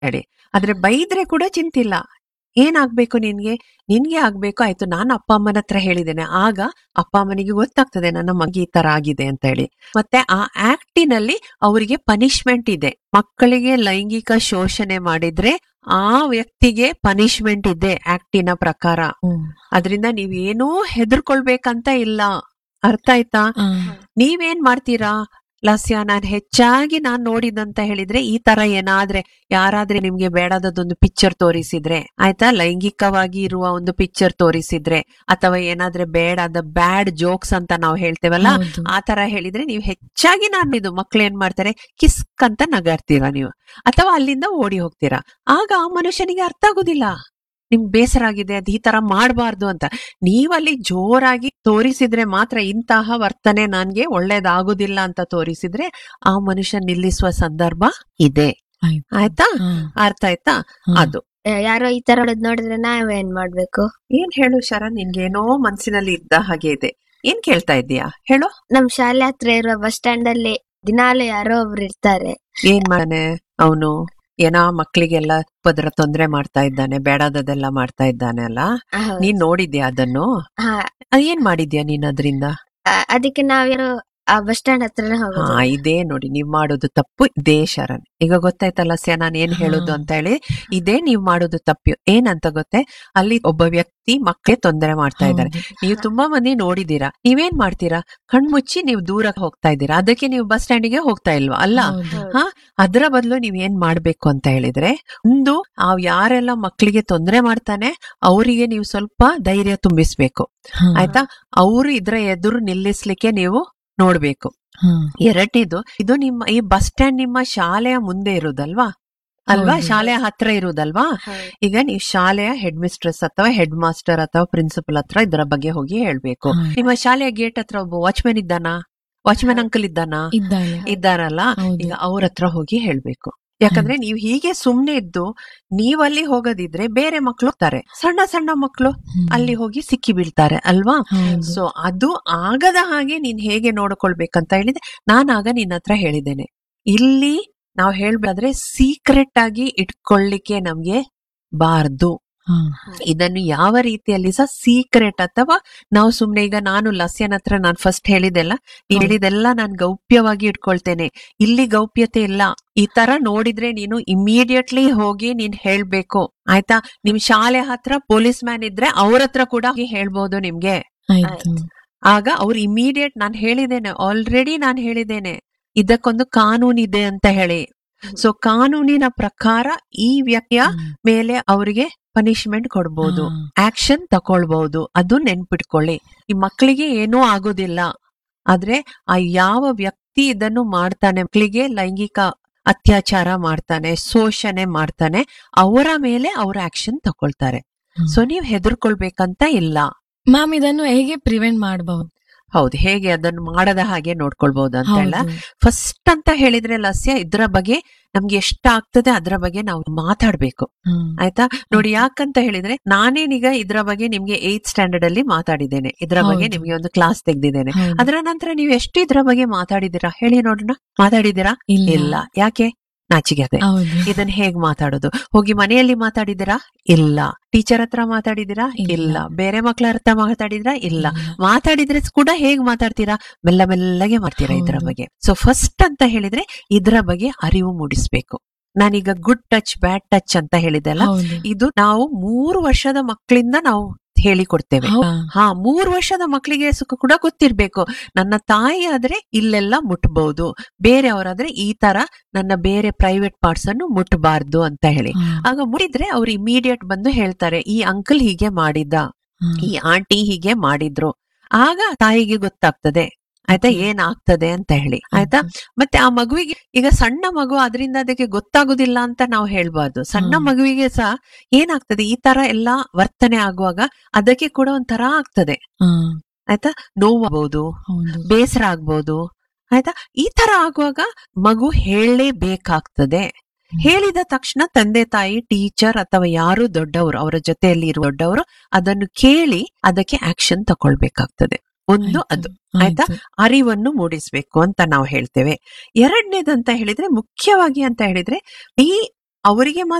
ಹೇಳಿ ಆದ್ರೆ ಬೈದ್ರೆ ಕೂಡ ಚಿಂತಿಲ್ಲ ಏನಾಗ್ಬೇಕು ನಿನ್ಗೆ ನಿನ್ಗೆ ಆಗ್ಬೇಕು ಆಯ್ತು ನಾನು ಅಪ್ಪ ಅಮ್ಮನ ಹತ್ರ ಹೇಳಿದ್ದೇನೆ ಆಗ ಅಪ್ಪ ಅಮ್ಮನಿಗೆ ಗೊತ್ತಾಗ್ತದೆ ನನ್ನ ಮಗ ಈ ತರ ಆಗಿದೆ ಅಂತ ಹೇಳಿ ಮತ್ತೆ ಆ ಆಕ್ಟಿನಲ್ಲಿ ಅವರಿಗೆ ಪನಿಷ್ಮೆಂಟ್ ಇದೆ ಮಕ್ಕಳಿಗೆ ಲೈಂಗಿಕ ಶೋಷಣೆ ಮಾಡಿದ್ರೆ ಆ ವ್ಯಕ್ತಿಗೆ ಪನಿಷ್ಮೆಂಟ್ ಇದೆ ಆಕ್ಟಿನ ಪ್ರಕಾರ ಅದರಿಂದ ನೀವೇನೂ ಹೆದರ್ಕೊಳ್ಬೇಕಂತ ಇಲ್ಲ ಅರ್ಥ ಆಯ್ತಾ ನೀವೇನ್ ಮಾಡ್ತೀರಾ ಲಾಸ್ಯ ನಾನ್ ಹೆಚ್ಚಾಗಿ ನಾನ್ ನೋಡಿದಂತ ಹೇಳಿದ್ರೆ ಈ ತರ ಏನಾದ್ರೆ ಯಾರಾದ್ರೆ ನಿಮ್ಗೆ ಬೇಡಾದದೊಂದು ಪಿಕ್ಚರ್ ತೋರಿಸಿದ್ರೆ ಆಯ್ತಾ ಲೈಂಗಿಕವಾಗಿ ಇರುವ ಒಂದು ಪಿಕ್ಚರ್ ತೋರಿಸಿದ್ರೆ ಅಥವಾ ಏನಾದ್ರೆ ಬೇಡಾದ ಬ್ಯಾಡ್ ಜೋಕ್ಸ್ ಅಂತ ನಾವು ಹೇಳ್ತೇವಲ್ಲ ಆ ತರ ಹೇಳಿದ್ರೆ ನೀವು ಹೆಚ್ಚಾಗಿ ನಾನು ಇದು ಮಕ್ಳು ಏನ್ ಮಾಡ್ತಾರೆ ಕಿಸ್ಕ್ ಅಂತ ನಗಾಡ್ತೀರಾ ನೀವು ಅಥವಾ ಅಲ್ಲಿಂದ ಓಡಿ ಹೋಗ್ತೀರಾ ಆಗ ಆ ಮನುಷ್ಯನಿಗೆ ಅರ್ಥ ಆಗುದಿಲ್ಲ ನಿಮ್ಗೆ ಬೇಸರ ಆಗಿದೆ ಅದು ಈ ತರ ಮಾಡಬಾರ್ದು ಅಂತ ನೀವಲ್ಲಿ ಜೋರಾಗಿ ತೋರಿಸಿದ್ರೆ ಮಾತ್ರ ಇಂತಹ ವರ್ತನೆ ನನ್ಗೆ ಒಳ್ಳೇದಾಗುದಿಲ್ಲ ಅಂತ ತೋರಿಸಿದ್ರೆ ಆ ಮನುಷ್ಯ ನಿಲ್ಲಿಸುವ ಸಂದರ್ಭ ಇದೆ ಆಯ್ತು. ಆಯ್ತಾ ಅರ್ಥ ಆಯ್ತಾ ಅದು ಯಾರೋ ಈ ತರ ಹೊಡೆದ್ ನೋಡಿದ್ರೆ ನಾವೇನ್ ಮಾಡ್ಬೇಕು ಏನ್ ಹೇಳು ಶರಣ್ ನಿನ್ಗೇನೋ ಮನ್ಸಿನಲ್ಲಿ ಇದ್ದ ಹಾಗೆ ಇದೆ ಏನ್ ಕೇಳ್ತಾ ಇದ್ದೀಯಾ ಹೇಳು ನಮ್ ಶಾಲೆ ಹತ್ರ ಇರುವ ಬಸ್ ಸ್ಟ್ಯಾಂಡ್ ಅಲ್ಲಿ ದಿನಾಲು ಯಾರೋ ಒಬ್ರು ಇರ್ತಾರೆ ಏನ್ ಮಾಡಾನೆ ಅವನು ಏನೋ ಮಕ್ಳಿಗೆಲ್ಲ ಪದರ ತೊಂದ್ರೆ ಮಾಡ್ತಾ ಇದ್ದಾನೆ ಬೇಡಾದದೆಲ್ಲ ಮಾಡ್ತಾ ಇದ್ದಾನೆ ಅಲ್ಲ ಹೌದು. ನೀನ್ ನೋಡಿದ್ಯಾ ಅದನ್ನು ಹಾ, ಅದ್ ಏನ್ ಮಾಡಿದ್ಯಾ ನೀನ್ ಅದ್ರಿಂದ ಆ- ಅದಕ್ಕೆ ನಾವ್ಯಾರೋ ಆ ಬಸ್ ಸ್ಟ್ಯಾಂಡ್ ಹತ್ರನೇ ಹಾ ಹೋಗೋದು ಇದೇ ನೋಡಿ ನೀವ್ ಮಾಡೋದು ತಪ್ಪು ಇದೇ ಶರಣ್ ಈಗ ಗೊತ್ತಾಯ್ತಲ್ಲ ಸ್ಯ ನಾನ್ ಏನ್ ಹೇಳುದು ಹಾ. ಅಂತ ಹೇಳಿ ಇದೇ ನೀವ್ ಮಾಡೋದು ತಪ್ಪು ಏನಂತ ಗೊತ್ತೇ ಅಲ್ಲಿ ಒಬ್ಬ ವ್ಯಕ್ತಿ ಮಕ್ಕಳಿಗೆ ತೊಂದರೆ ಮಾಡ್ತಾ ಇದ್ದಾರೆ ನೀವು ತುಂಬಾ ಮಂದಿ ನೋಡಿದೀರಾ ನೀವೇನ್ ಮಾಡ್ತೀರಾ ಕಣ್ಮುಚ್ಚಿ ನೀವು ದೂರ ಹೋಗ್ತಾ ಇದ್ದೀರಾ ಅದಕ್ಕೆ ನೀವು ಬಸ್ ಸ್ಟ್ಯಾಂಡಿಗೆ ಹೋಗ್ತಾ ಇಲ್ವಾ ಅಲ್ಲ ಹಾ ಅದರ ಬದಲು ನೀವ್ ಏನ್ ಮಾಡ್ಬೇಕು ಅಂತ ಹೇಳಿದ್ರೆ ಒಂದು ಆ ಯಾರೆಲ್ಲ ಮಕ್ಕಳಿಗೆ ತೊಂದರೆ ಮಾಡ್ತಾನೆ ಅವರಿಗೆ ನೀವು ಸ್ವಲ್ಪ ಧೈರ್ಯ ತುಂಬಿಸ್ಬೇಕು ಆಯ್ತಾ ಅವರು ಇದ್ರ ಎದುರು ನಿಲ್ಲಿಸ್ಲಿಕ್ಕೆ ನೀವು ನೋಡ್ಬೇಕು ಎರಡನೇದು ಇದು ನಿಮ್ಮ ಈ ಬಸ್ ಸ್ಟ್ಯಾಂಡ್ ನಿಮ್ಮ ಶಾಲೆಯ ಮುಂದೆ ಇರುದಲ್ವಾ ಅಲ್ವಾ ಹೌದು. ಶಾಲೆಯ ಹತ್ರ ಇರುದಲ್ವಾ ಹೌದು. ಈಗ ನೀವು ಶಾಲೆಯ ಹೆಡ್ ಮಿಸ್ಟ್ರೆಸ್ ಅಥವಾ ಹೆಡ್ ಮಾಸ್ಟರ್ ಅಥವಾ ಪ್ರಿನ್ಸಿಪಲ್ ಹತ್ರ ಇದರ ಬಗ್ಗೆ ಹೋಗಿ ಹೇಳ್ಬೇಕು ಹಾ. ನಿಮ್ಮ ಶಾಲೆಯ ಗೇಟ್ ಹತ್ರ ಒಬ್ಬ ವಾಚ್ಮನ್ ಇದ್ದಾನಾ ವಾಚ್ಮನ್ ಹೌದು. ಅಂಕಲ್ ಇದ್ದಾನಾ ಇದ್ದಾನೆ ಇದ್ದಾರಲ್ಲ ಹೌದು. ಈಗ ಅವ್ರ ಹತ್ರ ಹೋಗಿ ಹೇಳ್ಬೇಕು ಯಾಕಂದ್ರೆ ನೀವು ಹೀಗೆ ಸುಮ್ನೆ ಇದ್ದು ನೀವಲ್ಲಿ ಹೋಗದಿದ್ರೆ ಬೇರೆ ಮಕ್ಳು ಹೋಗ್ತಾರೆ ಸಣ್ಣ ಸಣ್ಣ ಮಕ್ಳು ಹ್ಮ್. ಅಲ್ಲಿ ಹೋಗಿ ಸಿಕ್ಕಿ ಬೀಳ್ತಾರೆ ಅಲ್ವಾ ಹೌದು. ಸೊ ಅದು ಆಗದ ಹಾಗೆ ನೀನ್ ಹೇಗೆ ನೋಡ್ಕೊಳ್ಬೇಕಂತ ಹೇಳಿದ್ರೆ ನಾನಾಗ ನಿನ್ನ ಹತ್ರ ಹೇಳಿದ್ದೇನೆ ಇಲ್ಲಿ ನಾವು ಹೇಳ್ಬೇಕಾದ್ರೆ ಸೀಕ್ರೆಟ್ ಆಗಿ ಇಟ್ಕೊಳ್ಳಿಕ್ಕೆ ನಮ್ಗೆ ಬಾರ್ದು ಹಾ. ಇದನ್ನು ಯಾವ ರೀತಿಯಲ್ಲಿ ಸಹ ಸೀಕ್ರೆಟ್ ಅಥವಾ ನಾವು ಸುಮ್ನೆ ಈಗ ನಾನು ಲಸ್ಯನ ಹತ್ರ ನಾನು ಫಸ್ಟ್ ಹೇಳಿದೆಲ್ಲ ನೀನ್ ಹೌದು. ಹೇಳಿದೆಲ್ಲ ನಾನು ಗೌಪ್ಯವಾಗಿ ಇಟ್ಕೊಳ್ತೇನೆ ಇಲ್ಲಿ ಗೌಪ್ಯತೆ ಇಲ್ಲ ಈ ತರ ನೋಡಿದ್ರೆ ನೀನು ಇಮಿಡಿಯೇಟ್ಲಿ ಹೋಗಿ ನೀನ್ ಹೇಳ್ಬೇಕು ಆಯ್ತಾ ನಿಮ್ ಶಾಲೆ ಹತ್ರ ಪೊಲೀಸ್ ಮ್ಯಾನ್ ಇದ್ರೆ ಅವ್ರ ಹತ್ರ ಕೂಡ ಹೋಗಿ ಹೇಳ್ಬೋದು ನಿಮ್ಗೆ ಆಯ್ತು ಆಗ ಅವ್ರು ಇಮಿಡಿಯೇಟ್ ನಾನು ಹೇಳಿದ್ದೇನೆ ಆಲ್ರೆಡಿ ನಾನು ಹೇಳಿದ್ದೇನೆ ಇದಕ್ಕೊಂದು ಕಾನೂನು ಇದೆ ಅಂತ ಹೇಳಿ ಸೊ ಕಾನೂನಿನ ಪ್ರಕಾರ ಈ ವ್ಯಕ್ತಿಯ ಹ್ಮ್. ಮೇಲೆ ಅವರಿಗೆ ಪನಿಷ್ಮೆಂಟ್ ಕೊಡ್ಬೋದು ಹಾ. ಆಕ್ಷನ್ ತಕೊಳ್ಬಹುದು ಅದು ನೆನ್ಪಿಟ್ಕೊಳ್ಳಿ ಈ ಮಕ್ಕಳಿಗೆ ಏನೂ ಆಗೋದಿಲ್ಲ ಆದ್ರೆ ಆ ಯಾವ ವ್ಯಕ್ತಿ ಇದನ್ನು ಮಾಡ್ತಾನೆ ಮಕ್ಕಳಿಗೆ ಲೈಂಗಿಕ ಅತ್ಯಾಚಾರ ಮಾಡ್ತಾನೆ ಶೋಷಣೆ ಮಾಡ್ತಾನೆ ಅವರ ಮೇಲೆ ಅವ್ರ ಆಕ್ಷನ್ ತಕೊಳ್ತಾರೆ ಹ್ಮ್. ಸೊ ನೀವ್ ಹೆದರ್ಕೊಳ್ಬೇಕಂತ ಇಲ್ಲ ಮ್ಯಾಮ್ ಇದನ್ನು ಹೇಗೆ ಪ್ರಿವೆಂಟ್ ಮಾಡಬಹುದು ಹೌದು ಹೇಗೆ ಅದನ್ನು ಮಾಡದ ಹಾಗೆ ನೋಡ್ಕೊಳ್ಬಹುದು ಅಂತ ಹೇಳ ಹೌದು. ಫಸ್ಟ್ ಅಂತ ಹೇಳಿದ್ರೆ ಲಸ್ಯ ಇದ್ರ ಬಗ್ಗೆ ನಮ್ಗೆ ಎಷ್ಟಾಗ್ತದೆ ಅದ್ರ ಬಗ್ಗೆ ನಾವು ಮಾತಾಡ್ಬೇಕು ಹ್ಮ್. ಆಯ್ತಾ ನೋಡಿ ಯಾಕಂತ ಹೇಳಿದ್ರೆ ನಾನೇನೀಗ ಇದ್ರ ಬಗ್ಗೆ ನಿಮ್ಗೆ ಏತ್ ಸ್ಟ್ಯಾಂಡರ್ಡ್ ಅಲ್ಲಿ ಮಾತಾಡಿದ್ದೇನೆ ಇದ್ರ ಬಗ್ಗೆ ಹೌದು. ನಿಮ್ಗೆ ಒಂದು ಕ್ಲಾಸ್ ತೆಗ್ದಿದ್ದೇನೆ ಹೌದು. ಅದರ ನಂತರ ನೀವು ಎಷ್ಟು ಇದ್ರ ಬಗ್ಗೆ ಮಾತಾಡಿದ್ದೀರಾ ಹೇಳಿ ನೋಡೋಣ ಮಾತಾಡಿದ್ದೀರಾ ಇಲ್ಲ ಯಾಕೆ ನಾಚಿಗೆ ಆಗುತ್ತೆ. ಹೌದು ಇದನ್ನ ಹೇಗ್ ಮಾತಾಡೋದು ಹೋಗಿ ಮನೆಯಲ್ಲಿ ಮಾತಾಡಿದಿರಾ ಇಲ್ಲ ಟೀಚರ್ ಹತ್ರ ಮಾತಾಡಿದಿರಾ ಇಲ್ಲ. ಇಲ್ಲ ಬೇರೆ ಮಕ್ಳ ಹತ್ರ ಮಾತಾಡಿದ್ರಾ ಇಲ್ಲ ಮಾತಾಡಿದ್ರೆ ಕೂಡ ಹೇಗ್ ಮಾತಾಡ್ತೀರಾ ಮೆಲ್ಲ ಮೆಲ್ಲಗೆ ಮಾಡ್ತೀರಾ ಇದರ ಹೌದು. ಬಗ್ಗೆ ಸೊ ಫಸ್ಟ್ ಅಂತ ಹೇಳಿದ್ರೆ ಇದರ ಬಗ್ಗೆ ಅರಿವು ಮೂಡಿಸ್ಬೇಕು ನಾನೀಗ ಗುಡ್ ಟಚ್ ಬ್ಯಾಡ್ ಟಚ್ ಅಂತ ಹೇಳಿದೆಲ್ಲ ಹೌದು ಇದು ನಾವು ಮೂರು ವರ್ಷದ ಮಕ್ಕಳಿಂದ ನಾವು ಹೇಳಿಕೊಡ್ತೇವೆ ಹೌದಾ? ಹಾ ಮೂರು ವರ್ಷದ ಮಕ್ಕಳಿಗೆ ಸುಖ ಕೂಡ ಗೊತ್ತಿರ್ಬೇಕು ನನ್ನ ತಾಯಿ ಆದ್ರೆ ಇಲ್ಲೆಲ್ಲ ಮುಟ್ಬಹುದು ಬೇರೆಯವರಾದ್ರೆ ಈ ತರ ನನ್ನ ಬೇರೆ ಪ್ರೈವೇಟ್ ಪಾರ್ಟ್ಸ್ ಅನ್ನು ಮುಟ್ಟಬಾರ್ದು ಅಂತ ಹೇಳಿ ಹಾ. ಆಗ ಮುಡಿದ್ರೆ ಅವ್ರು ಇಮಿಡಿಯೇಟ್ ಬಂದು ಹೇಳ್ತಾರೆ ಈ ಅಂಕಲ್ ಹೀಗೆ ಮಾಡಿದ್ದ ಹಾ. ಈ ಆಂಟಿ ಹೀಗೆ ಮಾಡಿದ್ರು ಆಗ ತಾಯಿಗೆ ಗೊತ್ತಾಗ್ತದೆ ಆಯ್ತಾ Okay. ಏನಾಗ್ತದೆ ಅಂತ ಹೇಳಿ ಆಯ್ತಾ ಮತ್ತೆ ಆ ಮಗುವಿಗೆ ಈಗ ಸಣ್ಣ ಮಗು ಅದರಿಂದ ಅದಕ್ಕೆ ಗೊತ್ತಾಗುದಿಲ್ಲ ಅಂತ ನಾವು ಹೇಳ್ಬಾರ್ದು ಸಣ್ಣ ಹ್ಮ್. ಮಗುವಿಗೆ ಸಹ ಏನಾಗ್ತದೆ ಈ ತರ ಎಲ್ಲಾ ವರ್ತನೆ ಆಗುವಾಗ ಅದಕ್ಕೆ ಕೂಡ ಒಂಥರ ಆಗ್ತದೆ ಹಾ. ಆಯ್ತಾ ನೋವಾಗ್ಬೋದು ಹೌದು ಬೇಸರ ಆಗ್ಬೋದು ಆಯ್ತಾ ಈ ತರ ಆಗುವಾಗ ಮಗು ಹೇಳಲೇಬೇಕಾಗ್ತದೆ ಹೇಳಿದ ತಕ್ಷಣ ತಂದೆ ತಾಯಿ ಟೀಚರ್ ಅಥವಾ ಯಾರು ದೊಡ್ಡವರು ಅವರ ಜೊತೆಯಲ್ಲಿ ಇರುವ ದೊಡ್ಡವರು ಅದನ್ನು ಕೇಳಿ ಅದಕ್ಕೆ ಆಕ್ಷನ್ ತಕೊಳ್ಬೇಕಾಗ್ತದೆ ಒಂದು ಅದು ಆಯ್ತಾ? ಆಯ್ತು. ಅರಿವನ್ನು ಮೂಡಿಸ್ಬೇಕು ಅಂತ ನಾವು ಹೇಳ್ತೇವೆ ಎರಡನೇದಂತ ಹೇಳಿದ್ರೆ ಮುಖ್ಯವಾಗಿ ಅಂತ ಹೇಳಿದ್ರೆ ಈ ಅವರಿಗೆ